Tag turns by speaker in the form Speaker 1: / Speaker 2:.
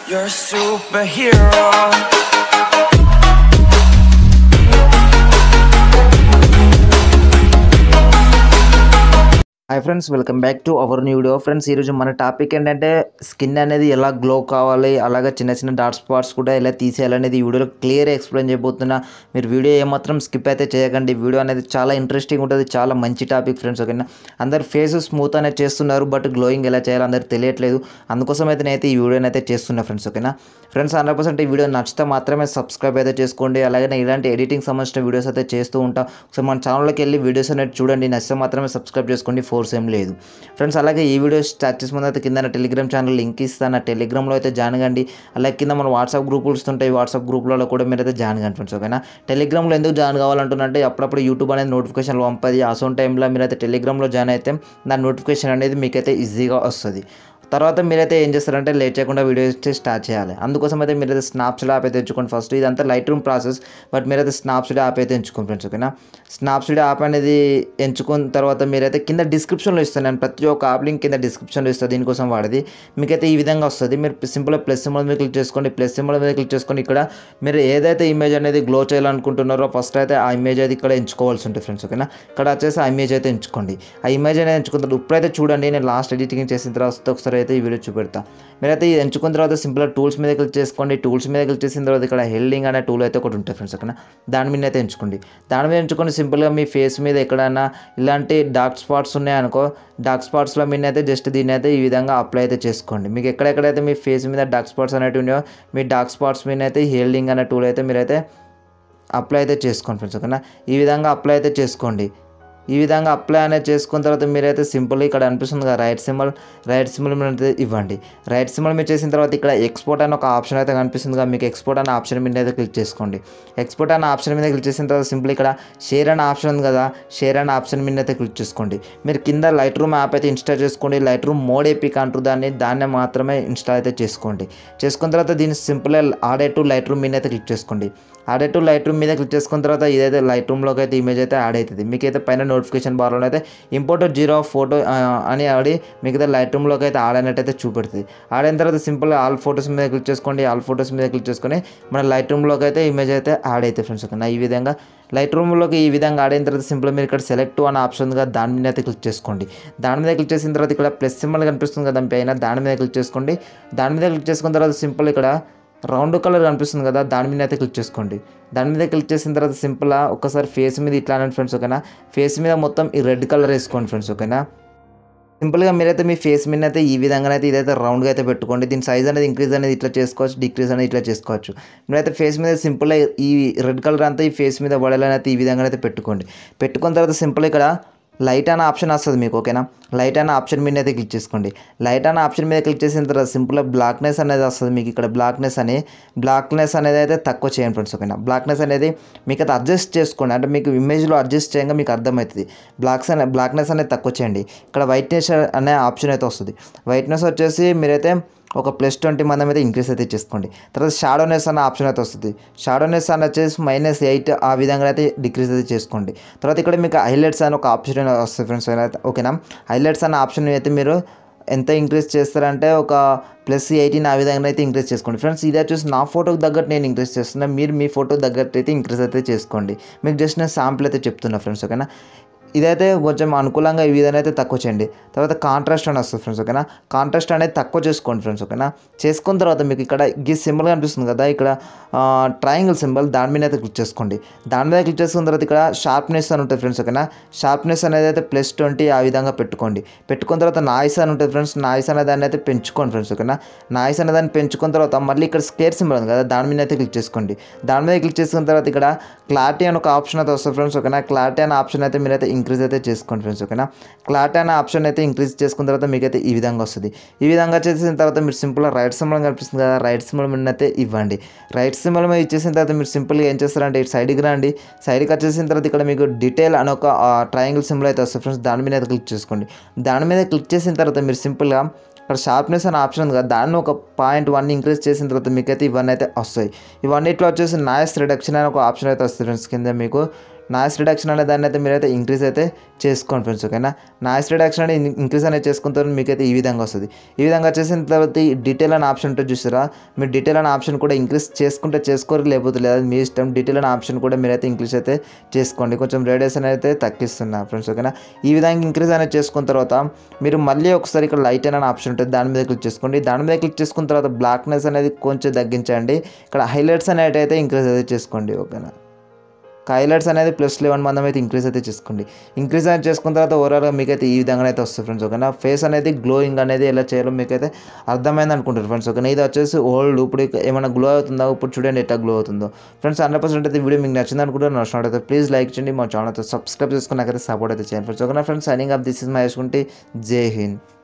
Speaker 1: You're a superhero.
Speaker 2: Hi friends welcome back to our new video friends ఈరోజు మన topic ఏంటంటే skin అనేది ఎలా గ్లో కావాలి అలాగే చిన్న చిన్న డార్క్ స్పాట్స్ కూడా ఎలా తీసేయాలనేది ఈ వీడియోలో క్లియర్ ఎక్స్ప్లెయిన్ చేయబోతున్నా మీరు వీడియో ఏమాత్రం స్కిప్ అయితే చేయకండి వీడియో అనేది చాలా ఇంట్రెస్టింగ్ ఉంటుంది చాలా మంచి టాపిక్ ఫ్రెండ్స్ ఓకేనా అందరు ఫేస్ స్మూత్ అనేది చేస్తున్నారు బట్ గ్లోయింగ్ ఎలా చేయాలో అందరికి తెలియట్లేదు అందుకోసం అయితే నేనైతే ఈ వీడియోని అయితే చేస్తున్నా ఫ్రెండ్స్ ఓకేనా ఫ్రెండ్స్ హండ్రెడ్ పర్సెంట్ ఈ వీడియో నచ్చితే మాత్రమే సబ్స్క్రైబ్ అయితే చేసుకోండి అలాగే నేను ఇలాంటి ఎడిటింగ్ సంబంధించిన వీడియోస్ అయితే చేస్తూ ఉంటాం సో మన ఛానల్లోకి వెళ్ళి వీడియోస్ అనేది చూడండి నచ్చితే మాత్రమే సబ్స్క్రైబ్ చేసుకోండి ఫోర్స్ ఏం లేదు ఫ్రెండ్స్ అలాగే ఈ వీడియో స్టార్ట్ చేసే ముందు అయితే కింద నా టెలిగ్రామ్ ఛానల్ లింక్ ఇస్తాను ఆ టెలిగ్రామ్లో అయితే జాయిన్ కండి అలాగే కింద మన వాట్సాప్ గ్రూపులు ఉంటాయి వాట్సాప్ గ్రూప్లలో కూడా మీరు అయితే జాయిన్ కండి ఫ్రెండ్స్ ఓకేనా టెలిగ్రామ్లో ఎందుకు జాయిన్ కావాలంటున్నంటే అప్పుడప్పుడు యూట్యూబ్ అనేది నోటిఫికేషన్లు పంపది అసోన్ టైంలో మీరు అయితే టెలిగ్రామ్లో జాయిన్ అయితే దాని నోటిఫికేషన్ అనేది మీకైతే ఈజీగా వస్తుంది తర్వాత మీరైతే ఏం చేస్తారంటే లేట్ చేయకుండా వీడియో ఇస్తే స్టార్ట్ చేయాలి అందుకోసం అయితే మీరైతే స్నాప్స్లో యాప్ అయితే ఎంచుకోండి ఫస్ట్ ఇదంతా లైట్ రూమ్ ప్రాసెస్ బట్ మీరైతే స్నాప్స్లో యాప్ అయితే ఎంచుకోండి ఫ్రెండ్స్ ఓకేనా స్నాప్స్లో యాప్ అనేది ఎంచుకున్న తర్వాత మీరైతే కింద డిస్క్రిప్షన్లో ఇస్తాను నేను ప్రతి ఒక్క యాప్ లింక్ కింద డిస్క్రిప్షన్లో ఇస్తాను దీనికోసం వాడేది మీకైతే ఈ విధంగా వస్తుంది మీరు సింపుల్గా ప్లస్ సింబల్ మీద క్లిక్ చేసుకోండి ప్లస్ సింబల్ మీద క్లిక్ చేసుకొని ఇక్కడ మీరు ఏదైతే ఇమేజ్ అనేది గ్లో చేయాలనుకుంటున్నారో ఫస్ట్ అయితే ఆ ఇమేజ్ అయితే ఇక్కడ ఎంచుకోవాల్సి ఉంటుంది ఫ్రెండ్స్ ఓకేనా ఇక్కడ వచ్చేసి ఆ ఇమేజ్ అయితే ఎంచుకోండి ఆ ఇమేజ్ అనేది ఎంచుకున్న తర్వాత ఇప్పుడైతే చూడండి నేను లాస్ట్ ఎడిటింగ్ చేసిన తర్వాత ఒకసారి అయితే ఈ వీడియో చూపెడతా మీరైతే ఇది ఎంచుకున్న తర్వాత సింపుల్గా టూల్స్ మీద క్లిక్ చేసుకోండి టూల్స్ మీద క్లిక్ చేసిన తర్వాత ఇక్కడ హెల్డింగ్ అనే టూల్ అయితే ఒకటి ఉంటుంది ఫ్రెండ్స్ ఓకేనా దాని మీద అయితే ఎంచుకోండి దాని మీద ఎంచుకొని సింపుల్గా మీ ఫేస్ మీద ఎక్కడైనా ఇలాంటి డార్క్ స్పాట్స్ ఉన్నాయనుకో డార్క్ స్పాట్స్లో మీద అయితే జస్ట్ దీన్ని అయితే ఈ విధంగా అప్లై అయితే చేసుకోండి మీకు ఎక్కడెక్కడైతే మీ ఫేస్ మీద డార్క్ స్పాట్స్ అనేవి ఉన్నాయో మీ డార్క్ స్పాట్స్ మీద అయితే హెల్డింగ్ అనే టూల్ అయితే మీరైతే అప్లై అయితే చేసుకోండి ఫ్రెండ్స్ ఓకేనా ఈ విధంగా అప్లై అయితే చేసుకోండి ఈ విధంగా అప్లై అనేది చేసుకున్న తర్వాత మీరైతే సింపుల్ ఇక్కడ అనిపిస్తుంది కదా రైట్ సింబల్ రైట్ సింబల్ మీరు అయితే ఇవ్వండి రైట్ సింబల్ మీరు చేసిన తర్వాత ఇక్కడ ఎక్స్పోర్ట్ అని ఒక ఆప్షన్ అయితే కనిపిస్తుంది కదా మీకు ఎక్స్పోర్ట్ అనే ఆప్షన్ మీద అయితే క్లిక్ చేసుకోండి ఎక్స్పోర్ట్ అనే ఆప్షన్ మీద క్లిక్ చేసిన తర్వాత సింపుల్ ఇక్కడ షేర్ అనే ఆప్షన్ ఉంది కదా షేర్ అనే ఆప్షన్ మీద అయితే క్లిక్ చేసుకోండి మీరు కింద లైట్ రూమ్ యాప్ అయితే ఇన్స్టాల్ చేసుకోండి లైట్ రూమ్ మోడ్ ఏపీక్ అంటారు దాన్ని దాన్ని మాత్రమే ఇన్స్టాల్ అయితే చేసుకోండి చేసుకున్న తర్వాత దీన్ని సింపుల్ ఆడే టు లైట్ రూమ్ మీద అయితే క్లిక్ చేసుకోండి ఆడే టు లైట్ రూమ్ మీద క్లిక్ చేసుకున్న తర్వాత ఇదైతే లైట్ రూమ్లోకి అయితే ఇమేజ్ అయితే యాడ్ అవుతుంది మీకైతే పైన నోటిఫికేషన్ బార్లో అయితే ఇంపోర్ట్ జీరో ఫోటో అని ఆడి మీకైతే లైట్ రూమ్లోకి అయితే ఆడ్ అయినట్టయితే చూపెడుతుంది ఆడ్ అయిన తర్వాత సింపుల్ ఆల్ ఫోటోస్ మీద క్లిక్ చేసుకోండి ఆల్ ఫోటోస్ మీద క్లిక్ చేసుకొని మన లైట్ రూమ్లోకి అయితే ఇమేజ్ అయితే యాడ్ అవుతుంది ఫ్రెండ్స్ ఓకేనా ఈ విధంగా లైట్ రూమ్లోకి ఈ విధంగా ఆడిన తర్వాత సింపుల్ మీరు ఇక్కడ సెలెక్ట్ అనే ఆప్షన్ ఉంది కదా దాని మీద అయితే క్లిక్ చేసుకోండి దాని మీద క్లిక్ చేసిన తర్వాత ఇక్కడ ప్లస్ సింబల్ కనిపిస్తుంది కదా పైన దాని మీద క్లిక్ చేసుకోండి దాని మీద క్లిక్ చేసుకున్న తర్వాత సింపుల్ ఇక్కడ రౌండ్ కలర్ కనిపిస్తుంది కదా దాని మీద అయితే క్లిక్ చేసుకోండి దాని మీద క్లిక్ చేసిన తర్వాత సింపుల్గా ఒకసారి ఫేస్ మీద ఇట్లా అనండి ఫ్రెండ్స్ ఓకేనా ఫేస్ మీద మొత్తం ఈ రెడ్ కలర్ వేసుకోండి ఫ్రెండ్స్ ఓకేనా సింపుల్గా మీరైతే మీ ఫేస్ మీద అయితే ఈ విధంగా అయితే ఇదైతే రౌండ్గా అయితే పెట్టుకోండి దీని సైజ్ అనేది ఇంక్రీజ్ అనేది ఇట్లా చేసుకోవచ్చు డిక్రీజ్ అనేది ఇట్లా చేసుకోవచ్చు మీరైతే ఫేస్ మీద సింపుల్గా ఈ రెడ్ కలర్ అంతా ఈ ఫేస్ మీద పడేలాని అయితే ఈ విధంగా అయితే పెట్టుకోండి పెట్టుకున్న తర్వాత సింపుల్ ఇక్కడ లైట్ అనే ఆప్షన్ వస్తుంది మీకు ఓకేనా లైట్ అనే ఆప్షన్ మీద అయితే క్లిక్ చేసుకోండి లైట్ అనే ఆప్షన్ మీద క్లిక్ చేసిన తర్వాత సింపుల్గా బ్లాక్నెస్ అనేది వస్తుంది మీకు ఇక్కడ బ్లాక్నెస్ అని బ్లాక్నెస్ అనేది అయితే తక్కువ చేయండి ఫ్రెండ్స్ ఓకేనా బ్లాక్నెస్ అనేది మీకు అయితే అడ్జస్ట్ చేసుకోండి అంటే మీకు ఇమేజ్లో అడ్జస్ట్ చేయంగా మీకు అర్థమవుతుంది బ్లాక్స్ అనే బ్లాక్నెస్ అనేది తక్కువ చేయండి ఇక్కడ వైట్నెస్ అనే ఆప్షన్ అయితే వస్తుంది వైట్నెస్ వచ్చేసి మీరైతే ఒక ప్లస్ ట్వంటీ మంది అయితే ఇంక్రీస్ అయితే చేసుకోండి తర్వాత షాడోనెస్ అనే ఆప్షన్ అయితే వస్తుంది షాడోనెస్ అని వచ్చేసి మైనస్ ఎయిట్ ఆ విధంగా అయితే డిక్రీస్ అయితే చేసుకోండి తర్వాత ఇక్కడ మీకు హైలైట్స్ అని ఒక ఆప్షన్ వస్తుంది ఫ్రెండ్స్ ఓకేనా హైలైట్స్ అనే ఆప్షన్ అయితే మీరు ఎంత ఇంక్రీజ్ చేస్తారంటే ఒక ప్లస్ ఎయిటీన్ ఆ విధంగా అయితే ఇంక్రీజ్ చేసుకోండి ఫ్రెండ్స్ ఇది వచ్చేసి నా ఫోటోకి తగ్గట్టు నేను ఇంక్రీజ్ చేస్తున్నా మీరు మీ ఫోటో తగ్గట్టు అయితే ఇంక్రీజ్ అయితే చేసుకోండి మీకు జస్ట్ నేను శాంపుల్ అయితే చెప్తున్నా ఫ్రెండ్స్ ఓకేనా ఇదైతే కొంచెం అనుకూలంగా ఈ విధంగా అయితే తక్కువ చేయండి తర్వాత కాంట్రాస్ట్ అని వస్తుంది ఫ్రెండ్స్ ఓకేనా కాంట్రాస్ట్ అనేది తక్కువ చేసుకోండి ఫ్రెండ్స్ ఓకేనా చేసుకున్న తర్వాత మీకు ఇక్కడ ఈ సింబల్ కనిపిస్తుంది కదా ఇక్కడ ట్రయాంగిల్ సింబల్ దాని మీద అయితే క్లిక్ చేసుకోండి దాని మీద క్లిక్ చేసుకున్న తర్వాత ఇక్కడ షార్ప్నెస్ అని ఉంటుంది ఫ్రెండ్స్ ఓకేనా షార్ప్నెస్ అనేది అయితే ప్లస్ ట్వంటీ ఆ విధంగా పెట్టుకోండి పెట్టుకున్న తర్వాత నాయిస్ అని ఉంటుంది ఫ్రెండ్స్ నాయిస్ అనే దాన్ని అయితే పెంచుకోండి ఫ్రెండ్స్ ఓకేనా నాయిస్ అనే దాన్ని పెంచుకున్న తర్వాత మళ్ళీ ఇక్కడ స్కేర్ సింబల్ ఉంది కదా దాని మీద అయితే క్లిక్ చేసుకోండి దాని మీద క్లిక్ చేసుకున్న తర్వాత ఇక్కడ క్లారిటీ అని ఒక ఆప్షన్ అయితే వస్తుంది ఫ్రెండ్స్ ఓకేనా క్లారిటీ అనే ఆప్షన్ అయితే మీరైతే ఇంక్రీజ్ అయితే చేసుకోండి ఫ్రెండ్స్ ఓకేనా క్లారిటీ అనే ఆప్షన్ అయితే ఇంక్రీజ్ చేసుకున్న తర్వాత మీకైతే ఈ విధంగా వస్తుంది ఈ విధంగా చేసిన తర్వాత మీరు సింపుల్గా రైట్ సింబల్ కనిపిస్తుంది కదా రైట్ సింబల్ మీద అయితే ఇవ్వండి రైట్ సింబల్ మీద ఇచ్చేసిన తర్వాత మీరు సింపుల్గా ఏం చేస్తారంటే ఇటు సైడ్కి రండి సైడ్కి వచ్చేసిన తర్వాత ఇక్కడ మీకు డీటెయిల్ అని ఒక ట్రయాంగిల్ సింబల్ అయితే వస్తుంది ఫ్రెండ్స్ దాని మీద అయితే క్లిక్ చేసుకోండి దాని మీద క్లిక్ చేసిన తర్వాత మీరు సింపుల్గా ఇక్కడ షార్ప్నెస్ అనే ఆప్షన్ ఉంది కదా దాన్ని ఒక పాయింట్ వన్ ఇంక్రీజ్ చేసిన తర్వాత మీకైతే ఇవన్నీ అయితే వస్తాయి ఇవన్నీ ఇట్లా వచ్చేసి నాయిస్ రిడక్షన్ అని ఒక ఆప్షన్ అయితే వస్తుంది ఫ్రెండ్స్ కింద మీకు నాయిస్ రిడక్షన్ అనే దాన్ని అయితే మీరైతే ఇంక్రీజ్ అయితే చేసుకోండి ఫ్రెండ్స్ ఓకేనా నాయిస్ రిడక్షన్ అనేది ఇంక్రీజ్ అనేది చేసుకున్న తర్వాత మీకైతే ఈ విధంగా వస్తుంది ఈ విధంగా చేసిన తర్వాత ఈ డీటెయిల్ అనే ఆప్షన్ ఉంటుంది చూసారా మీరు డీటెయిల్ అనే ఆప్షన్ కూడా ఇంక్రీజ్ చేసుకుంటే చేసుకోరు లేకపోతే లేదా మీ ఇష్టం డీటెయిల్ అనే ఆప్షన్ కూడా మీరైతే ఇంక్రీజ్ అయితే చేసుకోండి కొంచెం రేడియేషన్ అయితే తగ్గిస్తున్నా ఫ్రెండ్స్ ఓకేనా ఈ విధంగా ఇంక్రీజ్ అనేది చేసుకున్న తర్వాత మీరు మళ్ళీ ఒకసారి ఇక్కడ లైట్ అనే ఆప్షన్ ఉంటుంది దాని మీద క్లిక్ చేసుకోండి దాని మీద క్లిక్ చేసుకున్న తర్వాత బ్లాక్నెస్ అనేది కొంచెం తగ్గించండి ఇక్కడ హైలైట్స్ అనేవి అయితే ఇంక్రీజ్ అయితే చేసుకోండి ఓకేనా హైలైట్స్ అనేది ప్లస్ లెవెన్ మందం అయితే ఇంక్రీజ్ అయితే చేసుకోండి ఇంక్రీజ్ అనేది చేసుకున్న తర్వాత ఓవరాల్గా మీకైతే ఈ విధంగా అయితే వస్తుంది ఫ్రెండ్స్ ఓకేనా ఫేస్ అనేది గ్లోయింగ్ అనేది ఎలా చేయాలో మీకైతే అర్థమైంది అనుకుంటారు ఫ్రెండ్స్ ఓకేనా ఇది వచ్చేసి ఓల్డ్ ఇప్పుడు ఇక ఏమైనా గ్లో అవుతుందో ఇప్పుడు చూడండి ఎట్లా గ్లో అవుతుందో ఫ్రెండ్స్ హండ్రెడ్ పర్సెంట్ అయితే వీడియో మీకు నచ్చింది అనుకుంటారు నచ్చినట్టయితే ప్లీజ్ లైక్ చేయండి మా ఛానల్ అయితే సబ్స్క్రైబ్ చేసుకుని నాకైతే సపోర్ట్ అయితే చేయండి ఫ్రెండ్స్ ఓకేనా friends signing off this is my చేసుకుంటే జై హింద్